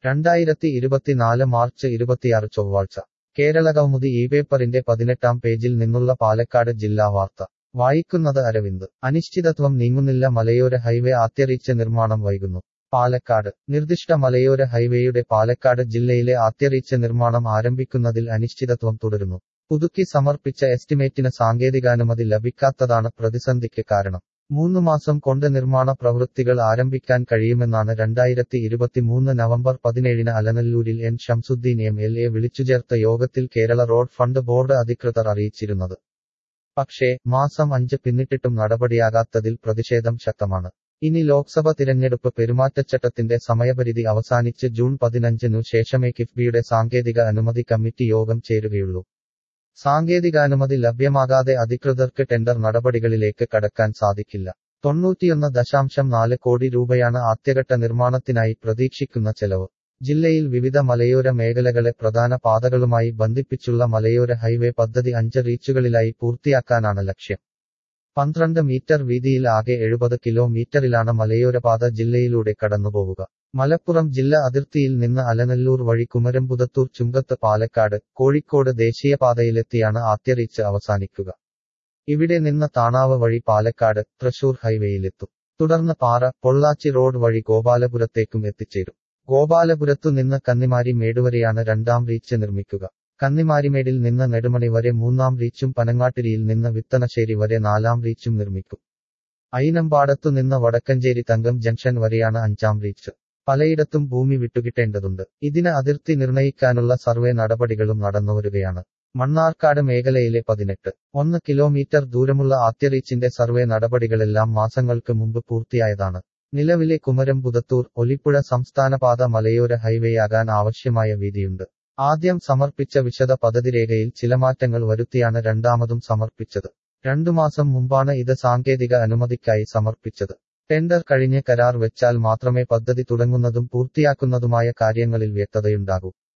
രണ്ടായിരത്തി ഇരുപത്തിനാല് മാർച്ച് ഇരുപത്തിയാറ് ചൊവ്വാഴ്ച കേരള കൗമുദി ഈ പേപ്പറിന്റെ പതിനെട്ടാം പേജിൽ നിന്നുള്ള പാലക്കാട് ജില്ലാ വാർത്ത വായിക്കുന്നത് അരവിന്ദ് അനിശ്ചിതത്വം നീങ്ങുന്നില്ല മലയോര ഹൈവേ ആത്യറിയിച്ച നിർമ്മാണം വൈകുന്നു പാലക്കാട് നിർദ്ദിഷ്ട മലയോര ഹൈവേയുടെ പാലക്കാട് ജില്ലയിലെ ആത്യറിയിച്ച നിർമ്മാണം ആരംഭിക്കുന്നതിൽ അനിശ്ചിതത്വം തുടരുന്നു പുതുക്കി സമർപ്പിച്ച എസ്റ്റിമേറ്റിന് സാങ്കേതികാനുമതി ലഭിക്കാത്തതാണ് പ്രതിസന്ധിക്ക് കാരണം മൂന്ന് മാസം കൊണ്ട് നിർമ്മാണ പ്രവൃത്തികൾ ആരംഭിക്കാൻ കഴിയുമെന്നാണ് രണ്ടായിരത്തി ഇരുപത്തിമൂന്ന് നവംബർ പതിനേഴിന് അലനല്ലൂരിൽ N Shamsuddin M L A വിളിച്ചുചേർത്ത യോഗത്തിൽ കേരള റോഡ് ഫണ്ട് ബോർഡ് അധികൃതർ അറിയിച്ചിരുന്നത് പക്ഷേ മാസം അഞ്ച് പിന്നിട്ടിട്ടും നടപടിയാകാത്തതിൽ പ്രതിഷേധം ശക്തമാണ് ഇനി ലോക്സഭ തിരഞ്ഞെടുപ്പ് പെരുമാറ്റച്ചട്ടത്തിന്റെ സമയപരിധി അവസാനിച്ച് ജൂൺ പതിനഞ്ചിനു ശേഷമേ കിഫ്ബിയുടെ സാങ്കേതിക അനുമതി കമ്മിറ്റി യോഗം ചേരുകയുള്ളൂ സാങ്കേതികാനുമതി ലഭ്യമാകാതെ അധികൃതർക്ക് ടെൻഡർ നടപടികളിലേക്ക് കടക്കാൻ സാധിക്കില്ല തൊണ്ണൂറ്റിയൊന്ന് ദശാംശം നാല് കോടി രൂപയാണ് ആദ്യഘട്ട നിർമ്മാണത്തിനായി പ്രതീക്ഷിക്കുന്ന ചെലവ് ജില്ലയിൽ വിവിധ മലയോര മേഖലകളെ പ്രധാന പാതകളുമായി ബന്ധിപ്പിച്ചുള്ള മലയോര ഹൈവേ പദ്ധതി അഞ്ച് റീച്ചുകളിലായി പൂർത്തിയാക്കാനാണ് ലക്ഷ്യം പന്ത്രണ്ട് മീറ്റർ വീതിയിൽ ആകെ എഴുപത് കിലോമീറ്ററിലാണ് മലയോരപാത ജില്ലയിലൂടെ കടന്നുപോവുക മലപ്പുറം ജില്ല അതിർത്തിയിൽ നിന്ന് അലനല്ലൂർ വഴി കുമരംപുതത്തൂർ ചുങ്കത്ത് പാലക്കാട് കോഴിക്കോട് ദേശീയപാതയിലെത്തിയാണ് ആദ്യറീച്ച് അവസാനിക്കുക ഇവിടെ നിന്ന് താണാവ് വഴി പാലക്കാട് തൃശൂർ ഹൈവേയിലെത്തും തുടർന്ന് പാറ പൊള്ളാച്ചി റോഡ് വഴി ഗോപാലപുരത്തേക്കും എത്തിച്ചേരും ഗോപാലപുരത്തു നിന്ന് കന്നിമാരി മേടുവരെയാണ് രണ്ടാം റീച്ച് നിർമ്മിക്കുക കന്നിമാരിമേടിൽ നിന്ന് നെടുമണി വരെ മൂന്നാം റീച്ചും പനങ്ങാട്ടിരിയിൽ നിന്ന് വിത്തനശ്ശേരി വരെ നാലാം റീച്ചും നിർമ്മിക്കും അയിനമ്പാടത്തു നിന്ന് വടക്കഞ്ചേരി തങ്കം ജംഗ്ഷൻ വരെയാണ് അഞ്ചാം റീച്ച് പലയിടത്തും ഭൂമി വിട്ടുകിട്ടേണ്ടതുണ്ട് ഇതിന് അതിർത്തി നിർണയിക്കാനുള്ള സർവേ നടപടികളും നടന്നുവരികയാണ് മണ്ണാർക്കാട് മേഖലയിലെ പതിനെട്ട് ഒന്ന് കിലോമീറ്റർ ദൂരമുള്ള ആദ്യറീച്ചിന്റെ സർവേ നടപടികളെല്ലാം മാസങ്ങൾക്ക് മുമ്പ് പൂർത്തിയായതാണ് നിലവിലെ കുമരം പുതത്തൂർ ഒലിപ്പുഴ സംസ്ഥാനപാത മലയോര ഹൈവേയാകാൻ ആവശ്യമായ വീതിയുണ്ട് ആദ്യം സമർപ്പിച്ച വിശദ പദ്ധതിരേഖയിൽ ചില മാറ്റങ്ങൾ വരുത്തിയാണ് രണ്ടാമതും സമർപ്പിച്ചത് രണ്ടു മാസം മുമ്പാണ് ഇത് സാങ്കേതിക അനുമതിക്കായി സമർപ്പിച്ചത് ടെൻഡർ കഴിഞ്ഞ് കരാർ വെച്ചാൽ മാത്രമേ പദ്ധതി തുടങ്ങുന്നതും പൂർത്തിയാക്കുന്നതുമായ കാര്യങ്ങളിൽ വ്യക്തതയുണ്ടാകൂ